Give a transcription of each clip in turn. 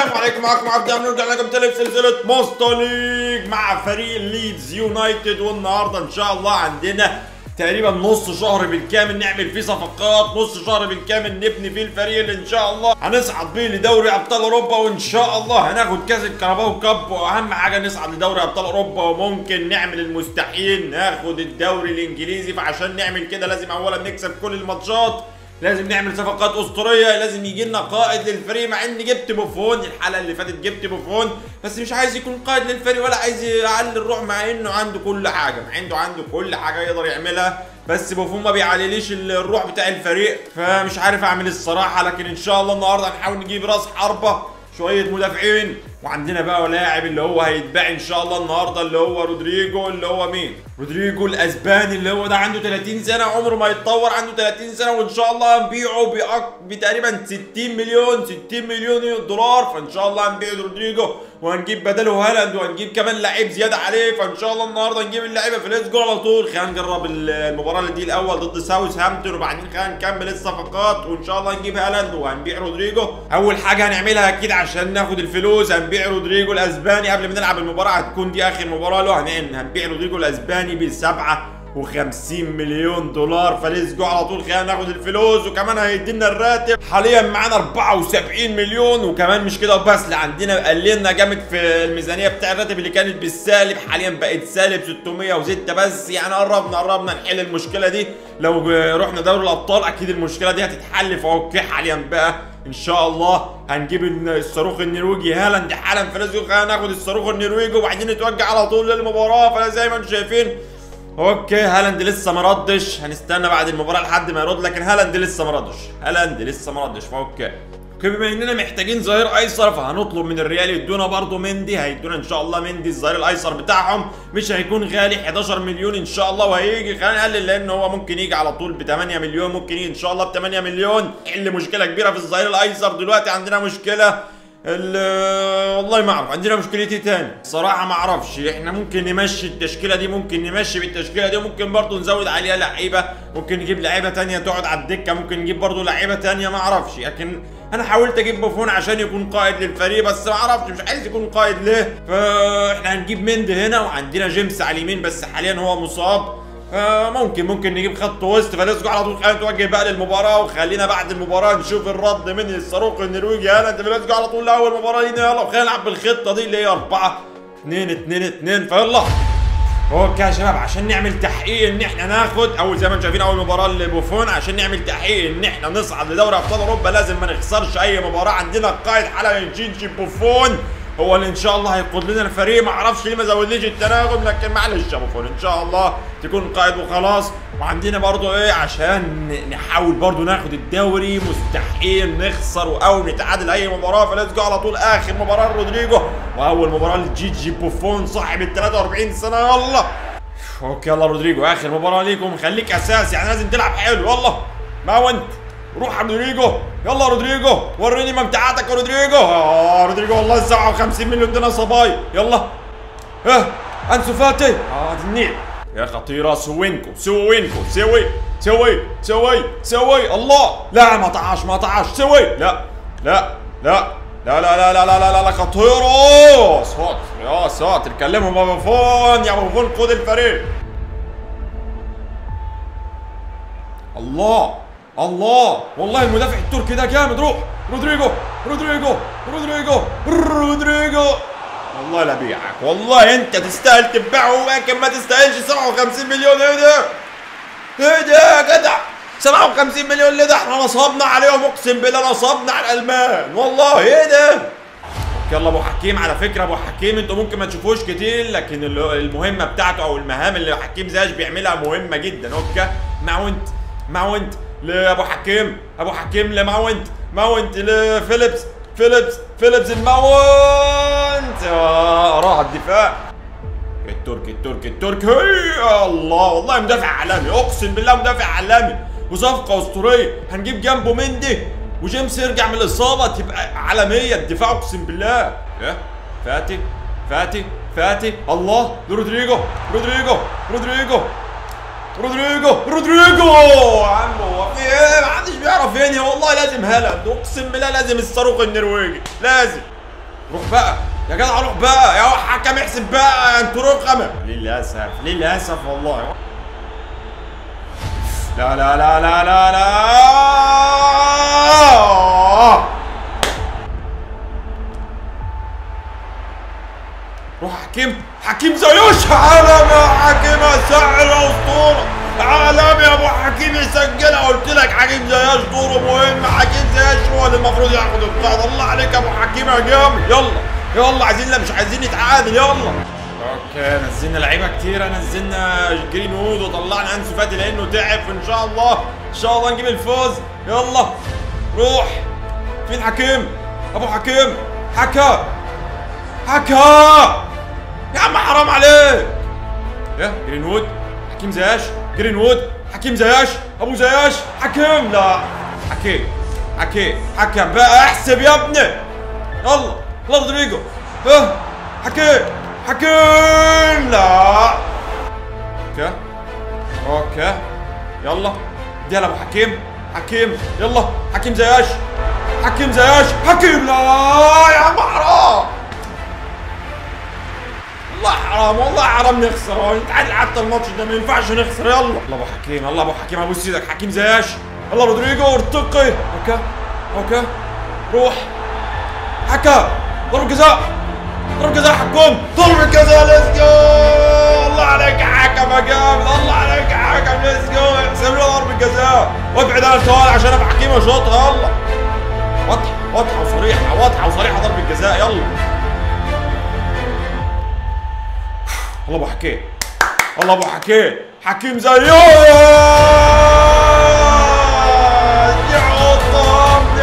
السلام عليكم معكم عبد الله نرجع لكم تاني في سلسله ماستر ليج مع فريق ليدز يونايتد والنهارده ان شاء الله عندنا تقريبا نص شهر بالكامل نعمل فيه صفقات نص شهر بالكامل نبني فيه الفريق اللي ان شاء الله هنصعد بيه لدوري ابطال اوروبا وان شاء الله هناخد كاس الكاراباو كاب واهم حاجه نصعد لدوري ابطال اوروبا وممكن نعمل المستحيل ناخد الدوري الانجليزي فعشان نعمل كده لازم اولا نكسب كل الماتشات لازم نعمل صفقات اسطوريه لازم يجي لنا قائد للفريق مع اني جبت بوفون الحلقه اللي فاتت جبت بوفون بس مش عايز يكون قائد للفريق ولا عايز يعلي الروح مع انه عنده كل حاجه مع عنده عنده كل حاجه يقدر يعملها بس بوفون ما بيعليليش الروح بتاع الفريق فمش عارف اعمل الصراحه لكن ان شاء الله النهارده هنحاول نجيب راس حربه شويه مدافعين وعندنا بقى لاعب اللي هو هيتباع ان شاء الله النهارده اللي هو رودريجو اللي هو مين رودريجو الاسباني اللي هو ده عنده 30 سنه عمره ما يتطور عنده 30 سنه وان شاء الله هنبيعه بأك... بتقريبا 60 مليون 60 مليون دولار فان شاء الله هنبيع رودريجو وهنجيب بداله هالاند وهنجيب كمان لعيب زياده عليه فان شاء الله النهارده نجيب اللعيبه في ليتس جو على طول خلينا نجرب المباراه اللي دي الاول ضد ساوث هامبتون وبعدين خلينا نكمل الصفقات وان شاء الله نجيب هالاند وهنبيع رودريجو اول حاجه هنعملها اكيد عشان ناخد الفلوس هنبيع رودريجو الاسباني قبل ما نلعب المباراه هتكون دي اخر مباراه له هن- هنبيع رودريجو الاسباني ب 57 مليون دولار فليتس جو على طول خلينا ناخد الفلوس وكمان هيدينا الراتب حاليا معانا 74 مليون وكمان مش كده وبس لا عندنا قللنا جامد في الميزانيه بتاع الراتب اللي كانت بالسالب حاليا بقت سالب 606 بس يعني قربنا قربنا نحل المشكله دي لو رحنا دوري الابطال اكيد المشكله دي هتتحل فاوكي حاليا بقى ان شاء الله هنجيب الصاروخ النرويجي هالاند حالا فلازم خلينا ناخد الصاروخ النرويجي وبعدين نتوجه على طول للمباراه فانا زي ما انتم شايفين اوكي هالاند لسه ما ردش هنستنى بعد المباراه لحد ما يرد لكن هالاند لسه ما ردش هالاند لسه ما ردش فاوكي اوكي بما اننا محتاجين ظهير ايسر فهنطلب من الريال يدونا برضه مندي هيدونا ان شاء الله مندي الظهير الايسر بتاعهم مش هيكون غالي 11 مليون ان شاء الله وهيجي خلينا نقلل لان هو ممكن يجي على طول ب 8 مليون ممكن يجي ان شاء الله ب 8 مليون حل مشكله كبيره في الظهير الايسر دلوقتي عندنا مشكله ال- والله ما اعرف عندنا مشكلتي تاني الصراحه ما اعرفش احنا ممكن نمشي التشكيله دي ممكن نمشي بالتشكيله دي ممكن برضو نزود عليها لعيبه ممكن نجيب لعيبه تانية تقعد على الدكه ممكن نجيب برضو لعيبه تانية ما اعرفش لكن انا حاولت اجيب بوفون عشان يكون قائد للفريق بس ما اعرفش مش عايز يكون قائد ليه فاحنا هنجيب مندي هنا وعندنا جيمس على اليمين بس حاليا هو مصاب آه ممكن ممكن نجيب خط وسط فلازم على طول خلينا نتوجه بقى للمباراه وخلينا بعد المباراه نشوف الرد من الصاروخ النرويجي هالاند فلازم على طول لاول مباراه لينا يلا وخلينا نلعب بالخطه دي اللي هي 4 2 2 2 فيلا اوكي يا شباب عشان نعمل تحقيق ان احنا ناخد اول زي ما انتم شايفين اول مباراه لبوفون عشان نعمل تحقيق ان احنا نصعد لدوري ابطال اوروبا لازم ما نخسرش اي مباراه عندنا القائد حالا جينجي بوفون هو اللي ان شاء الله هيقود لنا الفريق ما اعرفش ليه ما زودليش التناغم لكن معلش يا بوفون ان شاء الله تكون قائد وخلاص وعندنا برضو ايه عشان ن- نحاول برضو ناخد الدوري مستحيل نخسر او نتعادل اي مباراه فلازم على طول اخر مباراه لرودريجو واول مباراه لجيجي بوفون صاحب ال 43 سنه يلا اوكي يلا رودريجو اخر مباراه ليكم خليك اساسي يعني لازم تلعب حلو يلا ما هو انت روح يا رودريجو يلا رودريجو وريني ممتعاتك يا رودريجو اه رودريجو والله 57 مليون دينار صباي يلا اه انسو فاتي اه النيل يا خطيرة سوينكو سوينكو سوي سوي سوي سوي الله لا ما طعاش ما طعاش سوي لا لا لا لا لا لا لا لا لا لا, لا خطيرة ساتر يا ساتر كلمهم يا بوفون يا بوفون قود الفريق الله الله والله المدافع التركي ده جامد روح رودريجو رودريجو رودريجو رودريجو والله لا بيعك والله انت تستاهل تبيعه ولكن ما تستاهلش 57 مليون ايه ده ايه ده يا جدع 57 مليون ليه ده احنا نصبنا عليهم اقسم بالله نصبنا على الالمان والله ايه ده يلا ابو حكيم على فكره ابو حكيم انتوا ممكن ما تشوفوش كتير لكن ال- المهمه بتاعته او المهام اللي حكيم زاش بيعملها مهمه جدا اوكي ماونت ماونت لابو حكيم ابو حكيم لماونت ماونت لفيليبس فيليبس فيليبس الماونت آه، راح الدفاع التركي التركي التركي هي الله والله مدافع عالمي اقسم بالله مدافع عالمي وصفقه اسطوريه هنجيب جنبه مندي وجيمس يرجع من الاصابه تبقى عالميه الدفاع اقسم بالله ايه فاتي فاتي فاتي الله رودريجو رودريجو رودريجو رودريجو رودريجو يا عم هو في ايه ما حدش بيعرف ينهي والله لازم هالاند اقسم بالله لازم الصاروخ النرويجي لازم روح بقى يا جدع روح بقى يا حكم احسب بقى انتوا رخمه للاسف للاسف والله لا لا لا لا لا لا روح حكيم حكيم زيوش عالم يا حكيم سعر اسطوره عالم يا ابو حكيم يسجلها قلت لك حكيم زياش دوره مهم حكيم زياش هو اللي المفروض ياخد القاعده الله عليك يا ابو حكيم يا جامد يلا يلا عايزين لا مش عايزين نتعادل يلا اوكي نزلنا لعيبه كتيره نزلنا جرين وود وطلعنا انسو فاتي لانه تعب ان شاء الله ان شاء الله نجيب الفوز يلا روح فين حكيم ابو حكيم حكا حكا يا عم حرام عليك يا جرين وود حكيم زياش جرين وود حكيم زياش ابو زياش حكيم لا حكيم حكيم حكم بقى احسب يا ابني يلا يلا رودريجو ها حكيم حكيم لا اوكي اوكي يلا اديها لابو حكيم حكيم يلا حكيم زياش حكيم زياش حكيم لا يا عم حرام والله حرام والله حرام نخسر هو نتعادل حتى الماتش ده ما ينفعش نخسر يلا يلا ابو حكيم يلا ابو حكيم ابوس ايدك حكيم زياش يلا رودريجو ارتقي اوكي اوكي روح حكا ضرب جزاء ضرب جزاء حكم ضرب جزاء ليتس جو الله عليك يا حكم يا جامد الله عليك يا حكم ليتس جو احسب لي ضرب جزاء وابعد عن الطوال عشان ابو حكيم اشوطها يلا واضحه واضحه وصريحه واضحه وصريحه ضرب الجزاء يلا الله ابو حكيم الله ابو حكيم حكيم زياد يحطها من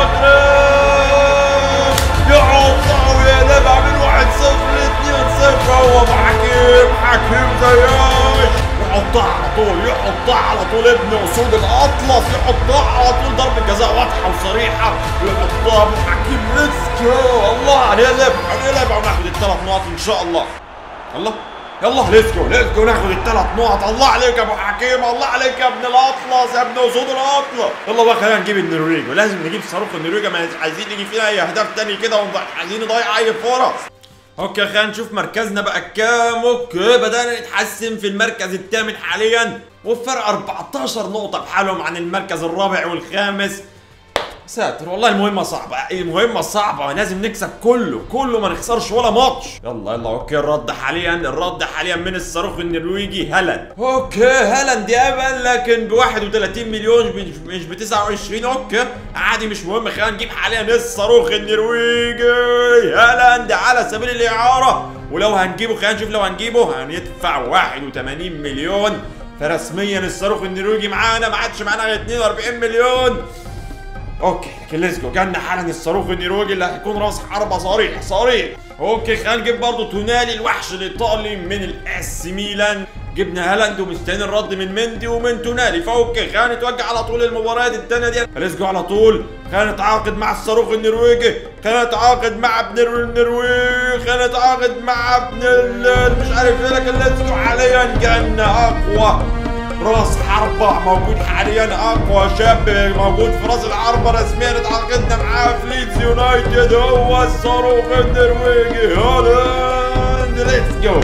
المغرب يحطها ويقلبها من 1 0 ل 2 0 هو ابو حكيم حكيم زياد يحطها على طول يحطها على طول ابن اسود الاطلس يحطها على طول ضربه جزاء واضحه وصريحه يحطها ابو حكيم ليتس جو الله هنقلب هنقلب وناخد الثلاث نقط ان شاء الله الله يلا ليتس جو ليتس جو ناخد الثلاث نقط الله عليك يا ابو حكيم الله عليك يا ابن الاطلس يا ابن اسود الاطلس يلا بقى خلينا نجيب النرويج ولازم نجيب صاروخ النرويج ما عايزين يجي فينا اي اهداف تاني كده وعايزين نضيع اي فرص اوكي خلينا نشوف مركزنا بقى كام اوكي بدانا نتحسن في المركز الثامن حاليا وفرق 14 نقطة بحالهم عن المركز الرابع والخامس ساتر والله المهمة صعبة المهمة صعبة لازم نكسب كله كله ما نخسرش ولا ماتش يلا يلا اوكي الرد حاليا الرد حاليا من الصاروخ النرويجي هالاند اوكي هالاند يابا لكن ب 31 مليون مش مش ب 29 اوكي عادي مش مهم خلينا نجيب حاليا الصاروخ النرويجي هالاند على سبيل الاعارة ولو هنجيبه خلينا نشوف لو هنجيبه هندفع 81 مليون فرسميا الصاروخ النرويجي معانا ما عادش معانا غير 42 مليون اوكي لكن ليتس جو جالنا حالا الصاروخ النرويجي اللي هيكون راس حربه صريح صريح اوكي خلينا نجيب برضه تونالي الوحش الايطالي من الاس ميلان جبنا هالاند ومستنيين الرد من مندي ومن تونالي فاوكي خلينا نتوجه على طول المباريات الثانيه دي ليتس جو على طول خلينا نتعاقد مع الصاروخ النرويجي خلينا نتعاقد مع ابن النرويج خلينا نتعاقد مع ابن ال- مش عارف ايه لكن ليتس جو حاليا جالنا اقوى راس حربة موجود حاليا اقوى شاب موجود في راس الحربة رسميا اتعاقدنا معاه في ليدز يونايتد هو الصاروخ النرويجي هالاند ليتس جو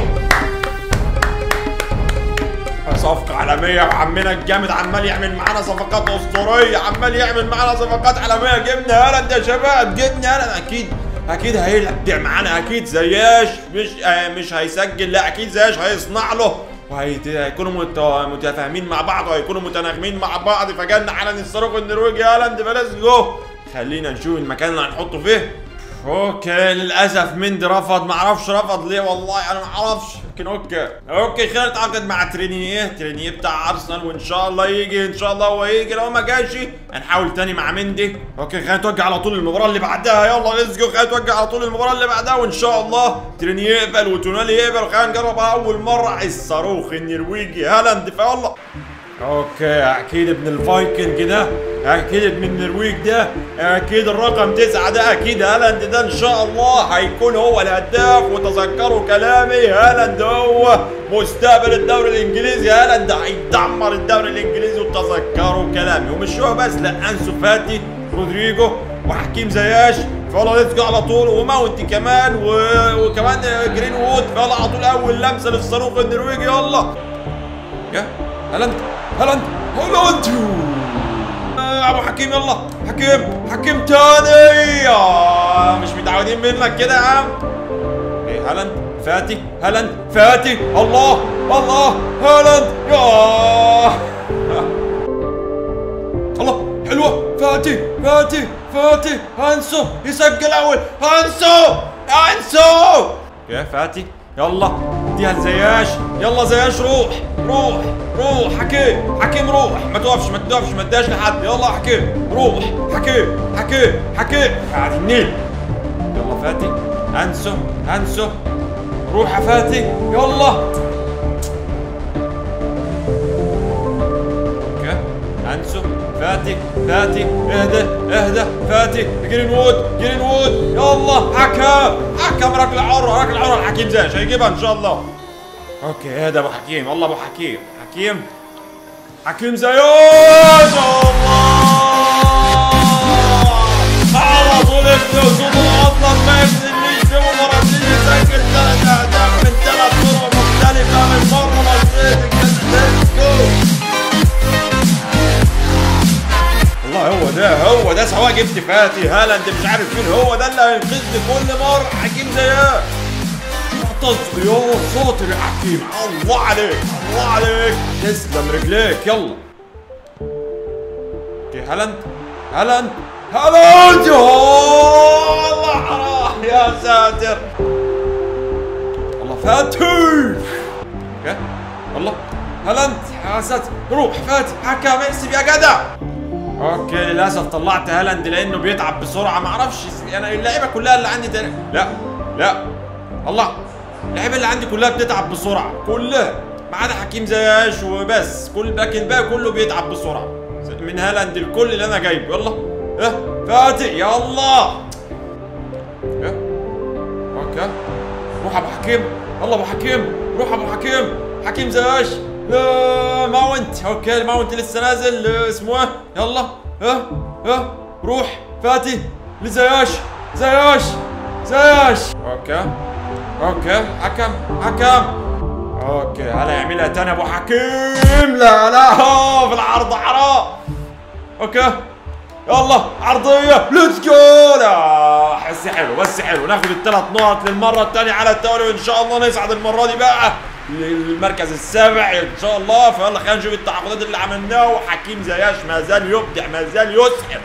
صفقة عالمية وعمنا الجامد عمال يعمل معانا صفقات اسطورية عمال يعمل معانا صفقات عالمية جبنا هالاند يا شباب جبنا هالاند اكيد اكيد هيبدع معانا اكيد زياش مش آه مش هيسجل لا اكيد زياش هيصنع له وهيكونوا مت... متفاهمين مع بعض وهيكونوا متناغمين مع بعض فجالنا حالا الصاروخ النرويجي هالاند فليتس جو خلينا نشوف المكان اللي هنحطه فيه اوكي للاسف مندي رفض معرفش رفض ليه والله انا معرفش لكن اوكي اوكي خلينا نتعاقد مع ترينيه ترينيه بتاع ارسنال وان شاء الله يجي ان شاء الله هو يجي لو ما جاش هنحاول تاني مع مندي اوكي خلينا نتوجه على طول المباراه اللي بعدها يلا ليتس جو خلينا نتوجه على طول المباراه اللي بعدها وان شاء الله ترينيه يقبل وتونالي يقبل وخلينا نجربها اول مره الصاروخ النرويجي هالاند فيلا اوكي اكيد ابن الفايكنج ده اكيد ابن النرويج ده اكيد الرقم تسعة ده اكيد هالاند ده ان شاء الله هيكون هو الهداف وتذكروا كلامي هالاند هو مستقبل الدوري الانجليزي هالاند هيدمر الدوري الانجليزي وتذكروا كلامي ومش هو بس لا انسو فاتي رودريجو وحكيم زياش فيلا ليتس جو على طول وماونتي كمان و... وكمان جرين وود فيلا على طول اول لمسه للصاروخ النرويجي يلا يا هالاند هالاند هالاند آه، ابو حكيم يلا حكيم حكيم تاني آه مش متعودين منك كده يا عم ايه هالاند فاتي هالاند فاتي الله الله هالاند يا الله حلوه فاتي فاتي فاتي هانسو يسجل اول هانسو هانسو يا فاتي يلا اديها لزياش يلا زياش روح روح روح حكيم حكيم روح ما توقفش ما توقفش ما تديهاش لحد يلا حكيم روح حكيم حكيم حكيم قاعد النيل يلا فاتي انسو انسو روح يا فاتي يلا اوكي انسو فاتي فاتي اهدى اهدى فاتي جرين وود جرين وود يلا حكم حكم ركله حره ركله حره الحكيم زاش هيجيبها ان شاء الله اوكي اهدى ابو حكيم والله ابو حكيم حكيم حكيم زياش الله على طول ابن وصول اصلا ما يبذلنيش في مرتين يسجل ثلاث اهداف من ثلاث طرق مختلفه من بره منطقه ليتس جو والله هو ده هو ده سواء جبت فاتي هالاند مش عارف مين هو ده اللي هينقذني كل مره حكيم زياه معتز يا شاطر يا حكيم الله عليك الله عليك تسلم رجليك يلا اوكي هالاند هالاند هالاند يا الله حرام يا ساتر الله فاتي اوكي الله هالاند يا ساتر روح فاتي حكم احسب يا جدع اوكي للاسف طلعت هالاند لانه بيتعب بسرعه ما اعرفش انا اللعيبه كلها اللي عندي تل... لا لا الله اللعيبه اللي عندي كلها بتتعب بسرعه كلها ما عدا حكيم زياش وبس كل لكن الباقي كله بيتعب بسرعه من هالاند الكل اللي انا جايبه يلا اه فاتح يلا اه اوكي روح ابو حكيم يلا ابو حكيم روح ابو حكيم حكيم زياش لا ماونت اوكي الماونت لسه نازل آه، اسمه ايه يلا ها ها روح فاتي لزياش زياش زياش اوكي اوكي حكم حكم اوكي هلا يعملها تاني ابو حكيم لا لا هو في العرض حرام اوكي يلا عرضية ليتس جو لا حس حلو بس حلو ناخد الثلاث نقط للمرة الثانية على التوالي وان شاء الله نصعد المرة دي بقى للمركز السابع ان شاء الله فيلا خلينا نشوف التعاقدات اللي عملناها وحكيم زياش ما زال يبدع ما زال يسحر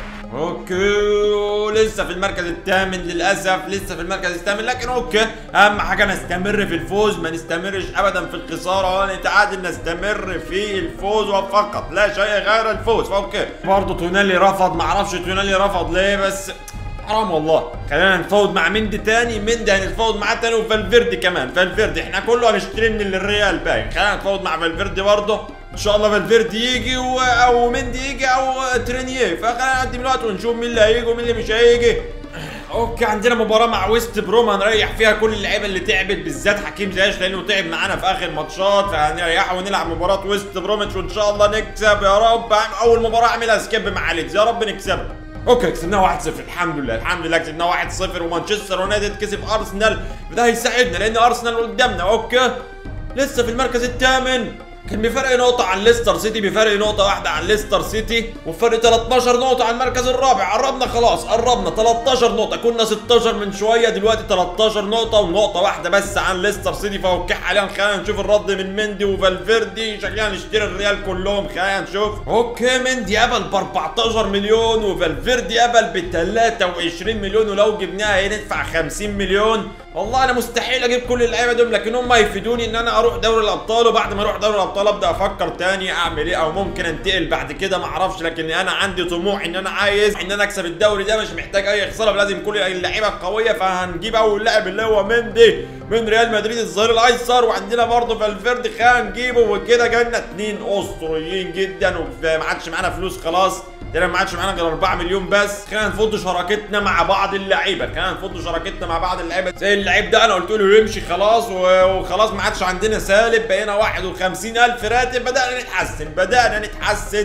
اوكي لسه في المركز الثامن للاسف لسه في المركز الثامن لكن اوكي اهم حاجه نستمر في الفوز ما نستمرش ابدا في الخساره ولا نتعادل نستمر في الفوز وفقط لا شيء غير الفوز فاوكي برضه تونالي رفض ما اعرفش تونالي رفض ليه بس حرام والله خلينا نتفاوض مع مندي تاني مندي هنتفاوض معاه تاني وفالفيردي كمان فالفيردي احنا كله هنشتري من الريال باين خلينا نتفاوض مع فالفيردي برضه ان شاء الله فالفيردي يجي و... او مندي يجي او ترينيه فخلينا نقدم الوقت ونشوف مين اللي هيجي ومين اللي مش هيجي اوكي عندنا مباراه مع ويست بروم هنريح فيها كل اللعيبه اللي تعبت بالذات حكيم زياش لانه تعب معانا في اخر ماتشات فهنريحه ونلعب مباراه ويست بروميتش وان شاء الله نكسب يا رب اول مباراه اعملها سكيب مع ليدز يا رب نكسبها اوكي كسبناها 1-0 الحمد لله الحمد لله كسبناها 1-0 ومانشستر يونايتد كسب ارسنال ده هيساعدنا لان ارسنال قدامنا اوكي لسه في المركز الثامن كان بفرق نقطة عن ليستر سيتي بفرق نقطة واحدة عن ليستر سيتي وفرق 13 نقطة عن المركز الرابع قربنا خلاص قربنا 13 نقطة كنا 16 من شوية دلوقتي 13 نقطة ونقطة واحدة بس عن ليستر سيتي فاوكي حاليا خلينا نشوف الرد من مندي وفالفيردي شكلنا نشتري الريال كلهم خلينا نشوف اوكي مندي قبل ب 14 مليون وفالفيردي قبل ب 23 مليون ولو جبناها هندفع 50 مليون والله انا مستحيل اجيب كل اللعيبه دول لكن هم يفيدوني ان انا اروح دوري الابطال وبعد ما اروح دوري الابطال ابدا افكر تاني اعمل ايه او ممكن انتقل بعد كده ما اعرفش لكن انا عندي طموح ان انا عايز ان انا اكسب الدوري ده مش محتاج اي خساره لازم كل اللعيبه القويه فهنجيب اول لاعب اللي هو مندي من ريال مدريد الظهير الايسر وعندنا برضه فالفيردي خلينا نجيبه وكده جالنا اتنين اسطوريين جدا وما عادش معانا فلوس خلاص تقريبا ما عادش معانا غير 4 مليون بس خلينا نفض شراكتنا مع بعض اللعيبه خلينا نفض شراكتنا مع بعض اللعيبه زي اللعيب ده انا قلت له يمشي خلاص و- وخلاص ما عادش عندنا سالب بقينا 51000 راتب بدانا نتحسن بدانا نتحسن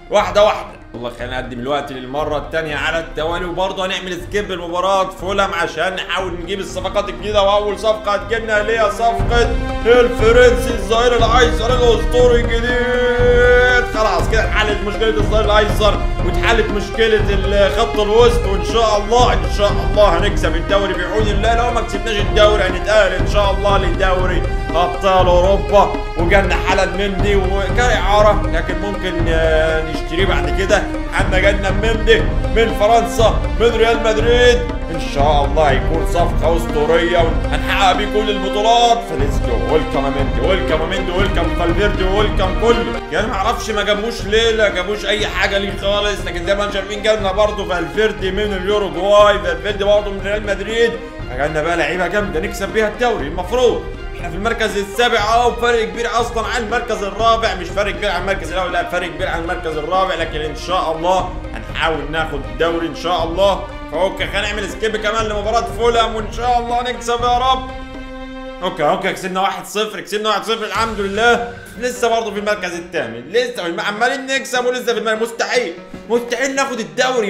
واحده واحده والله خلينا نقدم الوقت للمرة التانية على التوالي وبرضه هنعمل سكيب المباراة فولم عشان نحاول نجيب الصفقات الجديدة وأول صفقة هتجيلنا اللي هي صفقة الفرنسي الظهير الأيسر الأسطوري الجديد خلاص كده اتحلت مشكلة الظهير الأيسر واتحلت مشكلة خط الوسط وإن شاء الله إن شاء الله هنكسب الدوري بعون الله لو ما كسبناش الدوري هنتأهل إن شاء الله لدوري أبطال أوروبا وجالنا حلد مندي وكان إعارة لكن ممكن آه، نشتريه بعد كده احنا جالنا مندي من فرنسا من ريال مدريد ان شاء الله هيكون صفقه اسطوريه وهنحقق بيه كل البطولات فليتس جو ويلكم يا مندي ويلكم يا مندي ويلكم فالفيردي ويلكم كله يعني ما اعرفش ما جابوش ليه لا جابوش اي حاجه ليه خالص لكن زي ما انتم شايفين جالنا برضه فالفيردي من اليوروجواي فالفيردي برضه من ريال مدريد جالنا بقى لعيبه جامده نكسب بيها الدوري المفروض احنا في المركز السابع اه وفرق كبير اصلا عن المركز الرابع مش فرق كبير عن المركز الاول لا فرق كبير عن المركز الرابع لكن ان شاء الله هنحاول ناخد الدوري ان شاء الله فاوكي خلينا نعمل سكيب كمان لمباراه فولهام وان شاء الله نكسب يا رب اوكي اوكي كسبنا 1-0 كسبنا 1-0 الحمد لله لسه برضه في المركز الثامن لسه عمالين نكسب ولسه في المركز مستحيل مستحيل ناخد الدوري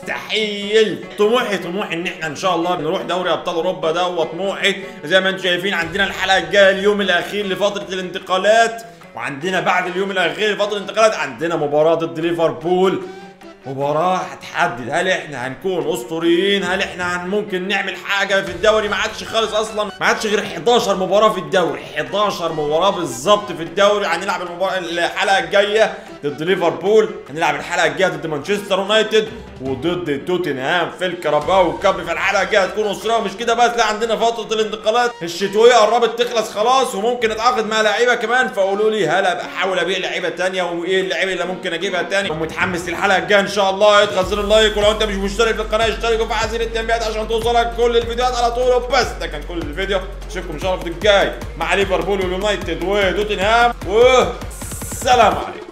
مستحيل طموحي طموحي ان احنا ان شاء الله نروح دوري ابطال اوروبا ده وطموحي زي ما انتم شايفين عندنا الحلقه الجايه اليوم الاخير لفتره الانتقالات وعندنا بعد اليوم الاخير لفتره الانتقالات عندنا مباراه ضد ليفربول مباراة هتحدد هل احنا هنكون اسطوريين هل احنا هن ممكن نعمل حاجة في الدوري ما عادش خالص اصلا ما عادش غير 11 مباراة في الدوري 11 مباراة بالظبط في الدوري هنلعب المباراة الحلقة الجاية ضد ليفربول هنلعب الحلقة الجاية ضد مانشستر يونايتد وضد توتنهام في الكاراباو كاب في الحلقة الجاية هتكون اسطورية مش كده بس لا عندنا فترة الانتقالات الشتوية قربت تخلص خلاص وممكن اتعاقد مع لعيبة كمان فقولوا لي هل احاول ابيع لعيبة تانية وايه اللعيبة اللي ممكن اجيبها تاني ومتحمس للحلقة الجاية ان شاء الله اضغط زر اللايك ولو انت مش مشترك في القناه اشترك وفعل زر التنبيهات عشان توصلك كل الفيديوهات على طول وبس ده كان كل الفيديو اشوفكم ان شاء الله في الفيديو الجاي مع ليفربول ويونايتد وتوتنهام والسلام عليكم